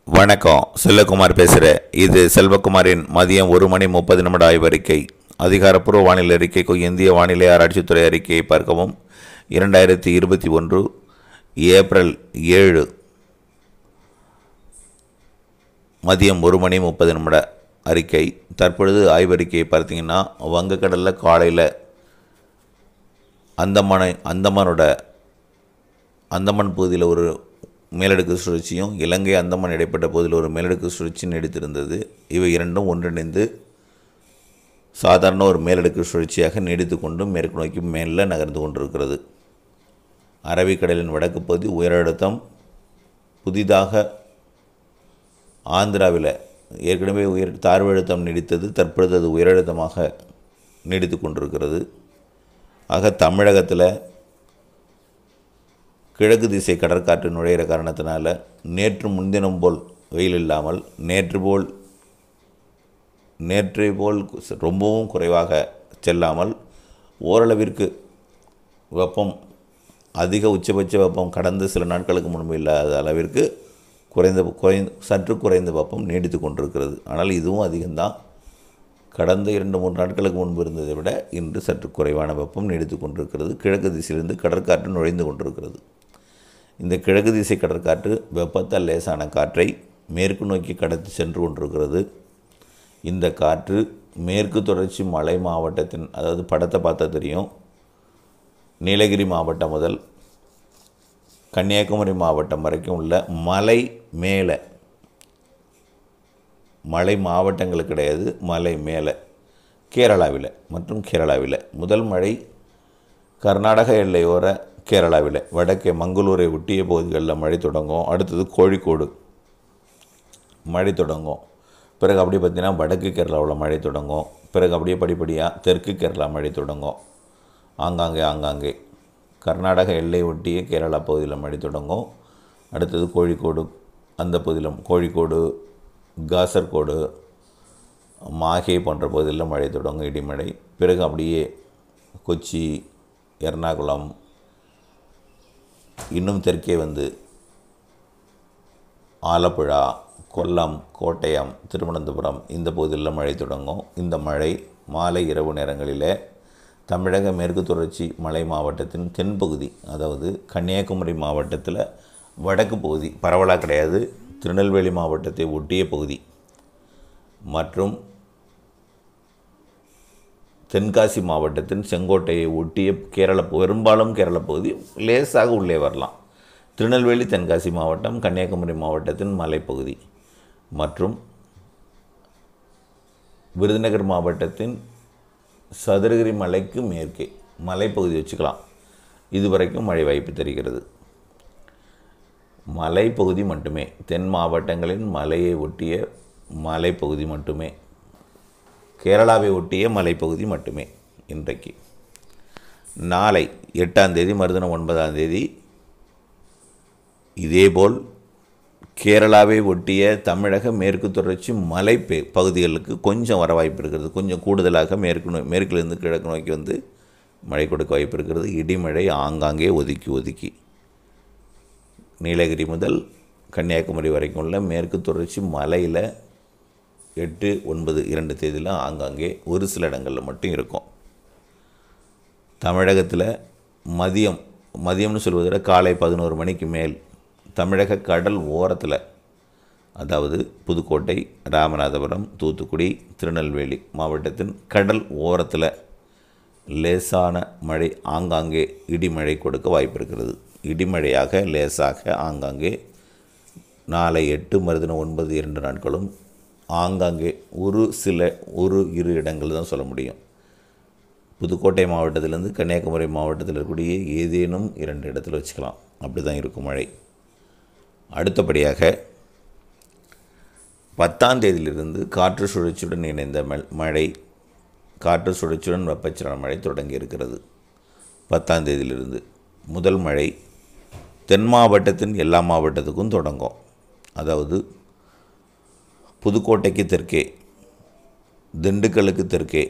வணக்கம் செல்லகுமார் பேசுகிறேன் இது செல்வகுமாரின் மதியம் ஒரு மணி முப்பது நிமிட ஆய்வறிக்கை அதிகாரப்பூர்வ வானிலை அறிக்கைக்கு இந்திய வானிலை ஆராய்ச்சித்துறை அறிக்கையை பார்க்கவும் இரண்டாயிரத்தி இருபத்தி ஒன்று ஏப்ரல் ஏழு மதியம் ஒரு மணி முப்பது நிமிட அறிக்கை தற்பொழுது ஆய்வறிக்கையை பார்த்தீங்கன்னா வங்கக்கடலில் காலையில் அந்தமானை அந்தமானோட அந்தமான் பகுதியில் ஒரு மேலடுக்கு சுழற்சியும் இலங்கை அந்தமான் இடைப்பட்ட பகுதியில் ஒரு மேலடுக்கு சுழற்சி நீடித்திருந்தது இவை இரண்டும் ஒன்றிணைந்து சாதாரண ஒரு மேலடுக்கு சுழற்சியாக நீடித்து கொண்டு மேற்கு நோக்கி மேலே நகர்ந்து கொண்டிருக்கிறது அரபிக்கடலின் வடக்கு பகுதி உயரழுத்தம் புதிதாக ஆந்திராவில் ஏற்கனவே உயர் தாழ்வு அழுத்தம் நீடித்தது தற்பொழுது அது உயரழுத்தமாக நீடித்து கொண்டிருக்கிறது ஆக தமிழகத்தில் கிழக்கு திசை கடற்காற்று நுழையிற காரணத்தினால நேற்று முன்தினம் போல் வெயில் இல்லாமல் நேற்று போல் நேற்றை போல் ரொம்பவும் குறைவாக செல்லாமல் ஓரளவிற்கு வெப்பம் அதிக உச்சபட்ச வெப்பம் கடந்த சில நாட்களுக்கு முன்பு இல்லாத அளவிற்கு குறைந்த குறைந்த சற்று குறைந்த வெப்பம் நீடித்து கொண்டிருக்கிறது ஆனால் இதுவும் அதிகம்தான் கடந்த இரண்டு மூன்று நாட்களுக்கு முன்பு இருந்ததை விட இன்று சற்று குறைவான வெப்பம் நீடித்து கொண்டிருக்கிறது கிழக்கு திசையிலிருந்து கடற்காற்று நுழைந்து கொண்டிருக்கிறது இந்த கிழக்கு திசை கடற்காற்று வெப்பத்தால் லேசான காற்றை மேற்கு நோக்கி கடத்தி சென்று கொண்டிருக்கிறது இந்த காற்று மேற்கு தொடர்ச்சி மலை மாவட்டத்தின் அதாவது படத்தை பார்த்தா தெரியும் நீலகிரி மாவட்டம் முதல் கன்னியாகுமரி மாவட்டம் வரைக்கும் உள்ள மலை மேலே மலை மாவட்டங்கள் கிடையாது மலை மேலே கேரளாவில் மற்றும் கேரளாவில் முதல் மழை கர்நாடக எல்லையோர கேரளாவில் வடக்கே மங்களூரை ஒட்டிய பகுதிகளில் மழை தொடங்கும் அடுத்தது கோழிக்கோடு மழை தொடங்கும் பிறகு அப்படியே பார்த்தீங்கன்னா வடக்கு கேரளாவில் மழை தொடங்கும் பிறகு அப்படியே படிப்படியாக தெற்கு கேரளா மழை தொடங்கும் ஆங்காங்கே ஆங்காங்கே கர்நாடக எல்லை ஒட்டிய கேரளா பகுதியில் மழை தொடங்கும் அடுத்தது கோழிக்கோடு அந்த பகுதியிலும் கோழிக்கோடு காசர்கோடு மாஹே போன்ற பகுதிகளில் மழை தொடங்கும் இடிமழை பிறகு அப்படியே கொச்சி எர்ணாகுளம் இன்னும் தெற்கே வந்து ஆலப்புழா கொல்லம் கோட்டயம் திருவனந்தபுரம் இந்த பகுதிகளில் மழை தொடங்கும் இந்த மழை மாலை இரவு நேரங்களில் தமிழக மேற்கு தொடர்ச்சி மலை மாவட்டத்தின் தென்பகுதி அதாவது கன்னியாகுமரி மாவட்டத்தில் வடக்கு பகுதி பரவலாக கிடையாது திருநெல்வேலி மாவட்டத்தை ஒட்டிய பகுதி மற்றும் தென்காசி மாவட்டத்தின் செங்கோட்டையை ஒட்டிய கேரள பெரும்பாலும் கேரள பகுதி லேசாக உள்ளே வரலாம் திருநெல்வேலி தென்காசி மாவட்டம் கன்னியாகுமரி மாவட்டத்தின் மலைப்பகுதி மற்றும் விருதுநகர் மாவட்டத்தின் சதுரகிரி மலைக்கு மேற்கே மலைப்பகுதி வச்சுக்கலாம் இதுவரைக்கும் மழை வாய்ப்பு தெரிகிறது மலைப்பகுதி மட்டுமே தென் மாவட்டங்களின் மலையை ஒட்டிய மலைப்பகுதி மட்டுமே கேரளாவை ஒட்டிய மலைப்பகுதி மட்டுமே இன்றைக்கு நாளை எட்டாம் தேதி மறுதினம் ஒன்பதாம் தேதி இதேபோல் கேரளாவை ஒட்டிய தமிழக மேற்கு தொடர்ச்சி மலை பெ- பகுதிகளுக்கு கொஞ்சம் வர வாய்ப்பு இருக்கிறது கொஞ்சம் கூடுதலாக மேற்கு நோ- மேற்கிலிருந்து கிழக்கு நோக்கி வந்து மழை கொடுக்க வாய்ப்பு இருக்கிறது இடிமழை ஆங்காங்கே ஒதுக்கி ஒதுக்கி நீலகிரி முதல் கன்னியாகுமரி வரைக்கும் உள்ள மேற்கு தொடர்ச்சி மலையில் எட்டு ஒன்பது இரண்டு தேதியில் ஆங்காங்கே ஒரு சில இடங்களில் மட்டும் இருக்கும் தமிழகத்தில் மதியம் மதியம்னு சொல்வதை விட காலை பதினோரு மணிக்கு மேல் தமிழக கடல் ஓரத்தில் அதாவது புதுக்கோட்டை ராமநாதபுரம் தூத்துக்குடி திருநெல்வேலி மாவட்டத்தின் கடல் ஓரத்தில் லேசான மழை ஆங்காங்கே இடிமழை கொடுக்க வாய்ப்பு இருக்கிறது இடிமழையாக லேசாக ஆங்காங்கே நாளை எட்டு மறுதினம் ஒன்பது இரண்டு நாட்களும் ஆங்காங்கே ஒரு சில ஒரு இரு இடங்கள் தான் சொல்ல முடியும் புதுக்கோட்டை மாவட்டத்திலேருந்து கன்னியாகுமரி மாவட்டத்தில் இருக்கக்கூடிய ஏதேனும் இரண்டு இடத்துல வச்சுக்கலாம் அப்படி தான் இருக்கும் மழை அடுத்தபடியாக பத்தாம் தேதியிலிருந்து காற்று சுழற்சியுடன் இணைந்த மல்- மழை காற்று சுழற்சியுடன் வெப்பச்சலன மழை தொடங்கி இருக்கிறது பத்தாம் தேதியிலிருந்து முதல் மழை தென் மாவட்டத்தின் எல்லா மாவட்டத்துக்கும் தொடங்கும் அதாவது புதுக்கோட்டைக்கு தெற்கே திண்டுக்கல்லுக்கு தெற்கே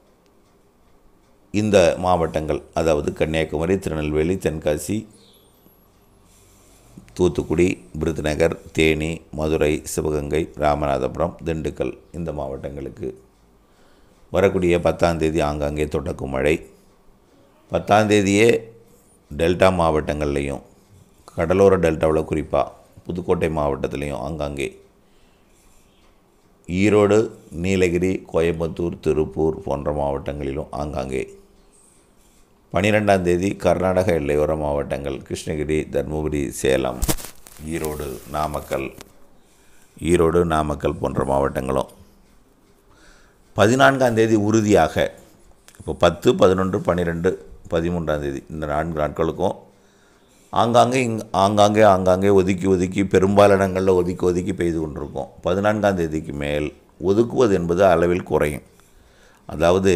இந்த மாவட்டங்கள் அதாவது கன்னியாகுமரி திருநெல்வேலி தென்காசி தூத்துக்குடி விருதுநகர் தேனி மதுரை சிவகங்கை ராமநாதபுரம் திண்டுக்கல் இந்த மாவட்டங்களுக்கு வரக்கூடிய பத்தாம் தேதி ஆங்காங்கே தொடக்கும் மழை பத்தாம் தேதியே டெல்டா மாவட்டங்கள்லேயும் கடலோர டெல்டாவில் குறிப்பாக புதுக்கோட்டை மாவட்டத்திலையும் ஆங்காங்கே ஈரோடு நீலகிரி கோயம்புத்தூர் திருப்பூர் போன்ற மாவட்டங்களிலும் ஆங்காங்கே பன்னிரெண்டாம் தேதி கர்நாடக எல்லையோர மாவட்டங்கள் கிருஷ்ணகிரி தருமபுரி சேலம் ஈரோடு நாமக்கல் ஈரோடு நாமக்கல் போன்ற மாவட்டங்களும் பதினான்காம் தேதி உறுதியாக இப்போ பத்து பதினொன்று பன்னிரெண்டு பதிமூன்றாம் தேதி இந்த நான்கு நாட்களுக்கும் ஆங்காங்கே இங் ஆங்காங்கே ஆங்காங்கே ஒதுக்கி ஒதுக்கி பெரும்பாலான இடங்களில் ஒதுக்கி ஒதுக்கி பெய்து கொண்டிருக்கும் பதினான்காம் தேதிக்கு மேல் ஒதுக்குவது என்பது அளவில் குறையும் அதாவது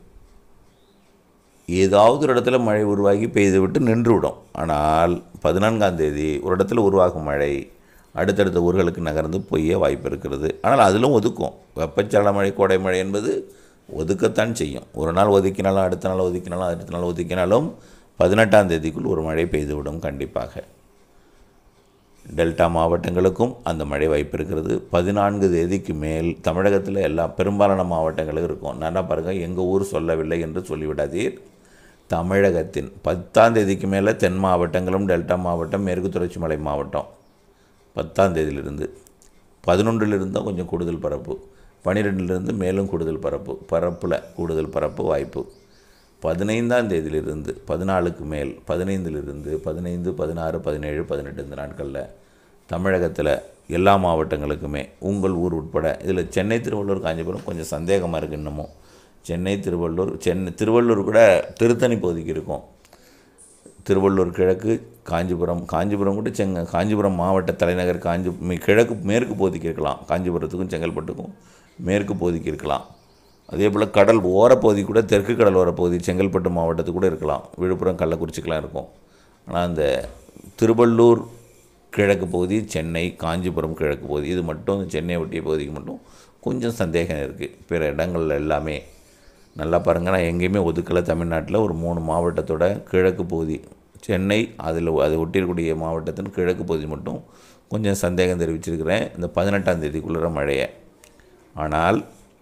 ஏதாவது ஒரு இடத்துல மழை உருவாகி பெய்து விட்டு நின்றுவிடும் ஆனால் பதினான்காம் தேதி ஒரு இடத்துல உருவாகும் மழை அடுத்தடுத்த ஊர்களுக்கு நகர்ந்து பொய்ய வாய்ப்பு இருக்கிறது ஆனால் அதிலும் ஒதுக்கும் வெப்பச்சலன மழை கோடை மழை என்பது ஒதுக்கத்தான் செய்யும் ஒரு நாள் ஒதுக்கினாலும் அடுத்த நாள் ஒதுக்கினாலும் அடுத்த நாள் ஒதுக்கினாலும் பதினெட்டாம் தேதிக்குள் ஒரு மழை பெய்துவிடும் கண்டிப்பாக டெல்டா மாவட்டங்களுக்கும் அந்த மழை வாய்ப்பு இருக்கிறது பதினான்கு தேதிக்கு மேல் தமிழகத்தில் எல்லா பெரும்பாலான மாவட்டங்களும் இருக்கும் நல்லா பாருங்கள் எங்கள் ஊர் சொல்லவில்லை என்று சொல்லிவிடாதீர் தமிழகத்தின் பத்தாம் தேதிக்கு மேலே தென் மாவட்டங்களும் டெல்டா மாவட்டம் மேற்கு தொடர்ச்சி மலை மாவட்டம் பத்தாம் தேதியிலிருந்து பதினொன்றிலிருந்து தான் கொஞ்சம் கூடுதல் பரப்பு பன்னிரெண்டிலிருந்து மேலும் கூடுதல் பரப்பு பரப்பில் கூடுதல் பரப்பு வாய்ப்பு பதினைந்தாம் தேதியிலிருந்து பதினாலுக்கு மேல் பதினைந்திலிருந்து பதினைந்து பதினாறு பதினேழு பதினெட்டு இந்த நாட்களில் தமிழகத்தில் எல்லா மாவட்டங்களுக்குமே உங்கள் ஊர் உட்பட இதில் சென்னை திருவள்ளூர் காஞ்சிபுரம் கொஞ்சம் சந்தேகமாக இருக்குது இன்னமும் சென்னை திருவள்ளூர் சென்னை திருவள்ளூர் கூட திருத்தணி பகுதிக்கு இருக்கும் திருவள்ளூர் கிழக்கு காஞ்சிபுரம் காஞ்சிபுரம் கூட செங்க காஞ்சிபுரம் மாவட்ட தலைநகர் காஞ்சி மி- கிழக்கு மேற்கு பகுதிக்கு இருக்கலாம் காஞ்சிபுரத்துக்கும் செங்கல்பட்டுக்கும் மேற்கு பகுதிக்கு இருக்கலாம் அதே போல் கடல் ஓரப்பகுதி கூட தெற்கு கடல் ஓரப்பகுதி செங்கல்பட்டு மாவட்டத்துக்கு கூட இருக்கலாம் விழுப்புரம் கள்ளக்குறிச்சிக்கெலாம் இருக்கும் ஆனால் அந்த திருவள்ளூர் கிழக்கு பகுதி சென்னை காஞ்சிபுரம் கிழக்கு பகுதி இது மட்டும் சென்னை ஒட்டிய பகுதிக்கு மட்டும் கொஞ்சம் சந்தேகம் இருக்குது பிற இடங்கள்ல எல்லாமே நல்லா பாருங்கள் நான் எங்கேயுமே ஒதுக்கலை தமிழ்நாட்டில் ஒரு மூணு மாவட்டத்தோட கிழக்கு பகுதி சென்னை அதில் அதை ஒட்டியிருக்கக்கூடிய மாவட்டத்தின் கிழக்கு பகுதி மட்டும் கொஞ்சம் சந்தேகம் தெரிவிச்சிருக்கிறேன் இந்த பதினெட்டாம் தேதிக்குள்ளே மழையை ஆனால்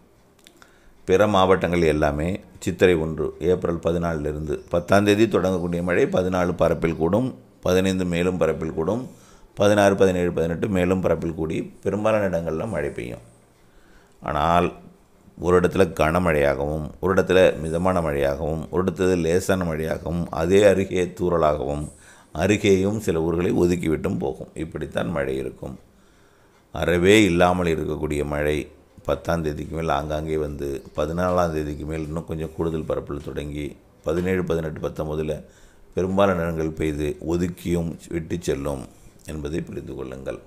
பிற மாவட்டங்கள் எல்லாமே சித்திரை ஒன்று ஏப்ரல் பதினாலிருந்து பத்தாம் தேதி தொடங்கக்கூடிய மழை பதினாலு பரப்பில் கூடும் பதினைந்து மேலும் பரப்பில் கூடும் பதினாறு பதினேழு பதினெட்டு மேலும் பரப்பில் கூடி பெரும்பாலான இடங்களில் மழை பெய்யும் ஆனால் ஒரு இடத்துல கனமழையாகவும் ஒரு இடத்துல மிதமான மழையாகவும் ஒரு இடத்துல லேசான மழையாகவும் அதே அருகே தூறலாகவும் அருகேயும் சில ஊர்களை ஒதுக்கிவிட்டும் போகும் இப்படித்தான் மழை இருக்கும் அறவே இல்லாமல் இருக்கக்கூடிய மழை பத்தாம் தேதிக்கு மேல் ஆங்காங்கே வந்து பதினாலாம் தேதிக்கு மேல் இன்னும் கொஞ்சம் கூடுதல் பரப்பில் தொடங்கி பதினேழு பதினெட்டு பத்தொம்போதில் பெரும்பாலான இடங்கள் பெய்து ஒதுக்கியும் விட்டு செல்லும் என்பதை புரிந்து கொள்ளுங்கள்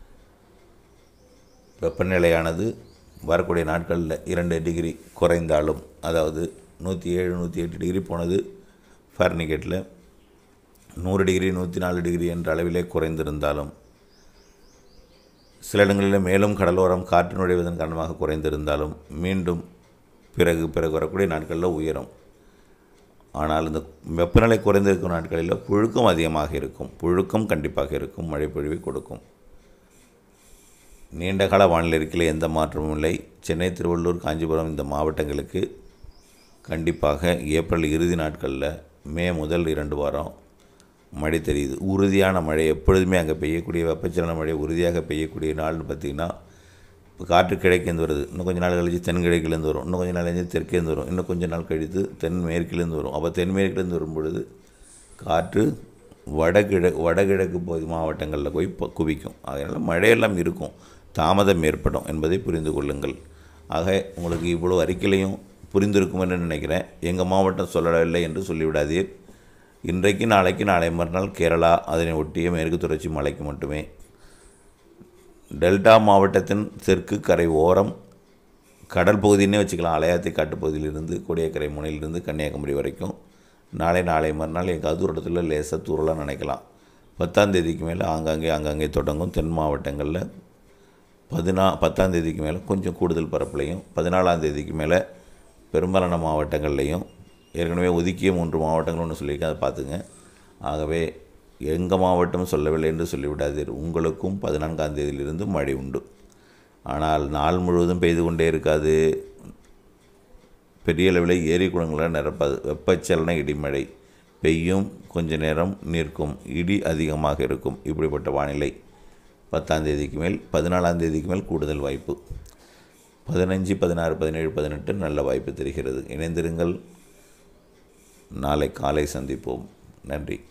வெப்பநிலையானது வரக்கூடிய நாட்களில் இரண்டு டிகிரி குறைந்தாலும் அதாவது நூற்றி ஏழு நூற்றி எட்டு டிகிரி போனது ஃபாரனிகேட்டில் நூறு டிகிரி நூற்றி நாலு டிகிரி என்ற அளவிலே குறைந்திருந்தாலும் சில இடங்களில் மேலும் கடலோரம் காற்று நுழைவதன் காரணமாக குறைந்திருந்தாலும் மீண்டும் பிறகு பிறகு வரக்கூடிய நாட்களில் உயரும் ஆனால் இந்த வெப்பநிலை குறைந்திருக்கும் நாட்களில் புழுக்கம் அதிகமாக இருக்கும் புழுக்கம் கண்டிப்பாக இருக்கும் மழை பொழிவை கொடுக்கும் நீண்டகால வானிலை இருக்கையில் எந்த மாற்றமும் இல்லை சென்னை திருவள்ளூர் காஞ்சிபுரம் இந்த மாவட்டங்களுக்கு கண்டிப்பாக ஏப்ரல் இறுதி நாட்களில் மே முதல் இரண்டு வாரம் மழை தெரியுது உறுதியான மழை எப்பொழுதுமே அங்கே பெய்யக்கூடிய வெப்பச்சலன மழை உறுதியாக பெய்யக்கூடிய நாள்னு பார்த்திங்கன்னா இப்போ காற்று கிழக்கேந்து வருது இன்னும் கொஞ்ச நாள் கழிச்சு தென்கிழக்கிலேருந்து வரும் இன்னும் கொஞ்ச நாள் கழிச்சு தெற்கேந்து வரும் இன்னும் கொஞ்ச நாள் கழித்து தென்மேற்கிலேருந்து வரும் அப்போ தென்மேற்கிலேருந்து வரும் பொழுது காற்று வடகிழ வடகிழக்கு பகுதி மாவட்டங்களில் போய் ப- குவிக்கும் அதனால் மழையெல்லாம் இருக்கும் தாமதம் ஏற்படும் என்பதை புரிந்து கொள்ளுங்கள் ஆக உங்களுக்கு இவ்வளோ அறிக்கையிலையும் புரிந்திருக்கும் என்று நினைக்கிறேன் எங்கள் மாவட்டம் சொல்லவில்லை என்று சொல்லிவிடாதீர் இன்றைக்கு நாளைக்கு நாளை மறுநாள் கேரளா அதனை ஒட்டிய மேற்கு தொடர்ச்சி மலைக்கு மட்டுமே டெல்டா மாவட்டத்தின் தெற்கு கரை ஓரம் கடல் பகுதின்னே வச்சுக்கலாம் அலையாத்தி காட்டுப்பகுதியிலிருந்து கோடியக்கரை முனையிலிருந்து கன்னியாகுமரி வரைக்கும் நாளை நாளை மறுநாள் எங்காவது ஒரு இடத்துல லேசாக தூரலாக நினைக்கலாம் பத்தாம் தேதிக்கு மேலே ஆங்காங்கே ஆங்காங்கே தொடங்கும் தென் மாவட்டங்களில் பதினா பத்தாம் தேதிக்கு மேலே கொஞ்சம் கூடுதல் பரப்புலையும் பதினாலாம் தேதிக்கு மேலே பெரும்பாலான மாவட்டங்கள்லையும் ஏற்கனவே ஒதுக்கிய மூன்று மாவட்டங்கள் ஒன்று சொல்லியிருக்கேன் அதை பார்த்துங்க ஆகவே எங்கள் மாவட்டம் சொல்லவில்லை என்று சொல்லிவிடாதீர் உங்களுக்கும் பதினான்காம் தேதியிலிருந்து மழை உண்டு ஆனால் நாள் முழுவதும் பெய்து கொண்டே இருக்காது பெரிய அளவில் ஏரி குளங்களை நிரப்பாது வெப்பச்சலன இடிமழை பெய்யும் கொஞ்ச நேரம் நிற்கும் இடி அதிகமாக இருக்கும் இப்படிப்பட்ட வானிலை பத்தாம் தேதிக்கு மேல் பதினாலாம் தேதிக்கு மேல் கூடுதல் வாய்ப்பு பதினஞ்சு பதினாறு பதினேழு பதினெட்டு நல்ல வாய்ப்பு தெரிகிறது இணைந்திருங்கள் நாளை காலை சந்திப்போம் நன்றி